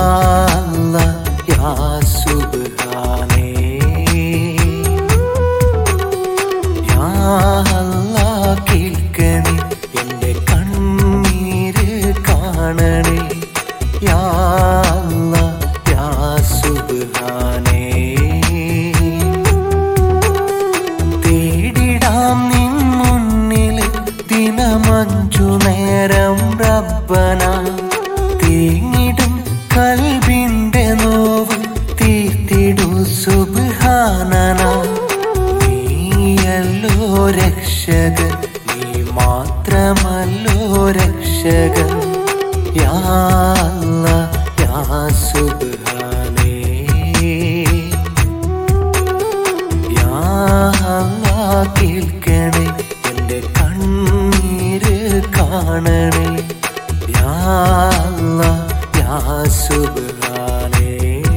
അല്ലാ യാ സുബ്ഹാനേ യാ അല്ലാ കേൾക്കണേ എൻ്റെ കണ്ണീര് കാണണേ യാ അല്ലാ യാ സുബ്ഹാനേ തേടിടാം നിൻ മുന്നിൽ ദിനമഞ്ചു നേരം റബ്ബന തേങ്ങിടും കൽബിന്റെ നോവ് തീർത്തിടു സുബ്ഹാനന നീയല്ലോ രക്ഷകൻ നീ മാത്രമല്ലോ രക്ഷകൻ യാ അല്ലാ യാ സുബ്ഹാനേ യാ അല്ലാ കേൾക്കണേ എൻ്റെ കണ്ണീര് കാണണേ യാ അല്ലാ യാ സുബ്ഹാനേ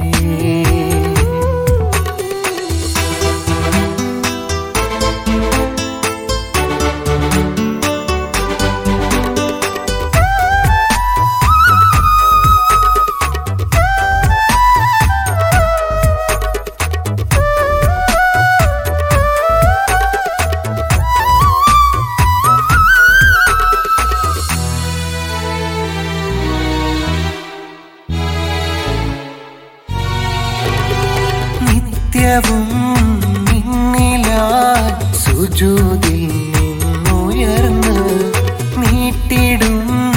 നിത്യവും നിന്നിലായി സുജൂതിൽ നിന്നുയർന്ന് നീട്ടിടും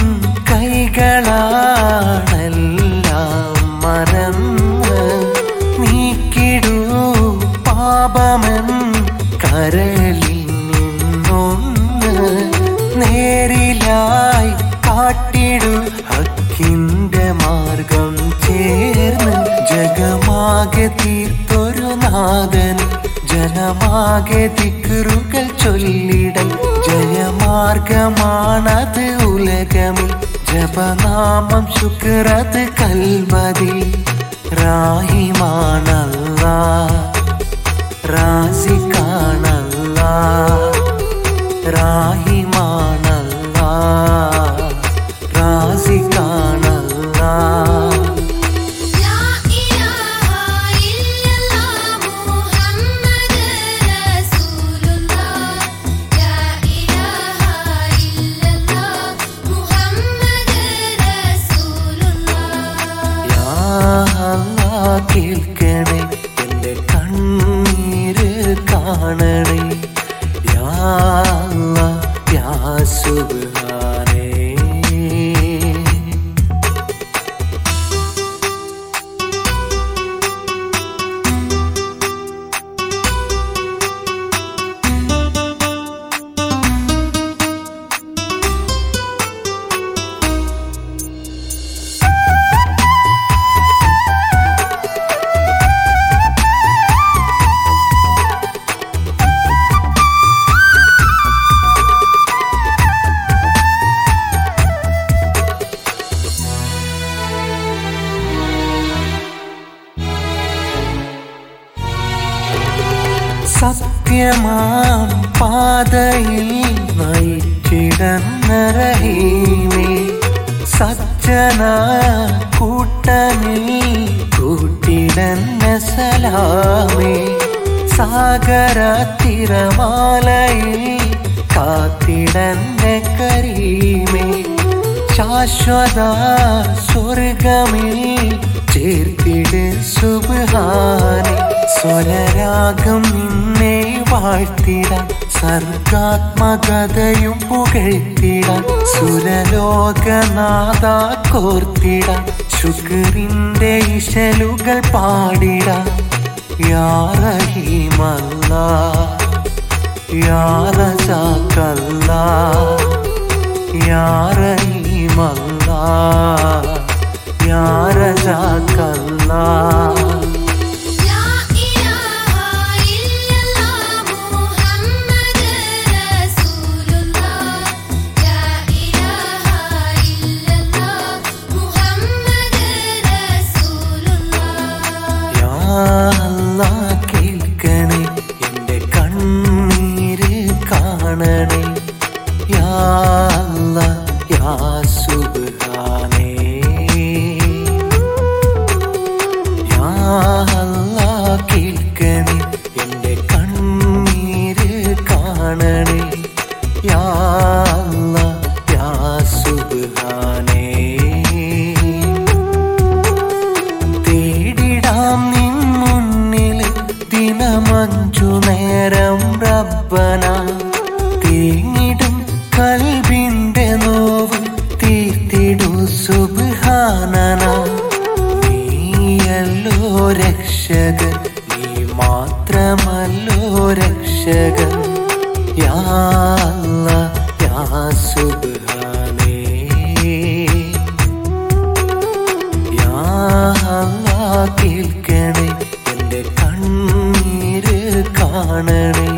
കൈകളാണെല്ലാം മറന്ന് നീക്കിടൂ പാപമൻ കരളിൽ നിന്നൊന്ന് നേരിലായി കാട്ടിടു ഹക്കിന്റെ മാർഗം ചേർന്ന് ജഗമാകെ തീർത്തൊരു നാഥൻ ജനമാകെ ദിക്കറുകൾ ചൊല്ലിടൽ ജയമാർഗമാണത് ഉലകമിൽ ജപനാമം ശുക്രത് കൽമതി റാഹിമാണല്ല റാസിക്കാണല്ല റാഹിമാണല്ല റാസിക്കാണല്ല لا إله إلا الله محمد رسول الله لا إله إلا الله محمد رسول الله യാ അല്ലാ കേൾക്കണേ എൻ്റെ കണ്ണീര് കാണണേ യാ അല്ലാ യാ സുബ്ഹാനേ സത്യമാം പാതയിൽ നയിച്ചിടന്ന റഹീമേ സജ്ജന കൂട്ടനിൽ കൂട്ടിടന്ന സലാമേ സാഗര തിരമാലയിൽ കാത്തിടന്ന കരീമേ ശാശ്വത സ്വർഗമിൽ ചേർത്തിട് സുബാനെ സ്വരരാഗം നിന്നെ വാഴ്ത്തിടാൻ സർഗാത്മകതയും പുകഴ്ത്തിടാൻ സുരലോകനാഥ കോർത്തിടാൻ ശുക്രിന്റെ ഇശലുകൾ പാടിടാൻ യാ റഹീമല്ലാ യാ റസാക്കല്ലാ യാ റഹീമല്ലാ യാ റസാക്കല്ലാ لا إله إلا الله محمد رسول الله لا إله إلا الله محمد رسول الله യാ അല്ലാ കേൾക്കണേ എൻ്റെ കണ്ണീര് കാണണേ യാ അല്ലാ യാ സുബ്ഹാനേ രക്ഷകൻ നീ മാത്രമല്ലോ രക്ഷകൻ യാ അല്ലാ, യാ സുബ്ഹാനേ യാ അല്ലാ, കേൾക്കണേ എന്റെ കണ്ണീര് കാണണേ